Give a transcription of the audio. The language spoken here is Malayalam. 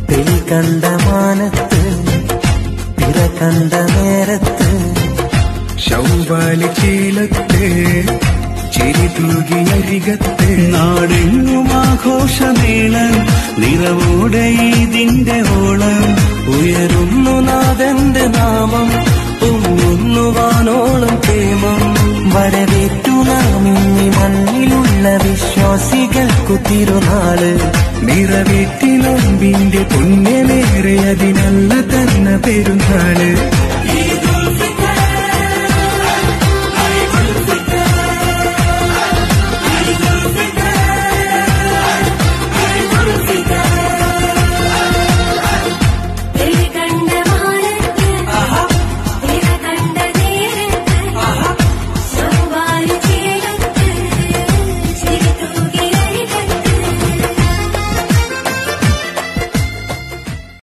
തെളി കണ്ട മാനത്ത് പിറ കണ്ട നേരത്ത് ശൗവാലി ചേലത്ത് ചിരി തൂകി അരികത്ത് നാടെങ്ങും ആഘോഷമേളൻ നിറവോടെ ഇതിന്റെ ഓളം ഉയരുന്നു നാഥന്റെ നാമം പൊങ്ങുന്നു വാനോളം പ്രേമം വരവേറ്റു നാം ഇനി മണ്ണിലുള്ള വിശ്വാസികൾക്കു തിരുനാള് നിറവേറ്റി നോമ്പിന്റെ പുണ്യമേറെ അതിനല്ല തന്നെ പെരുന്നാള്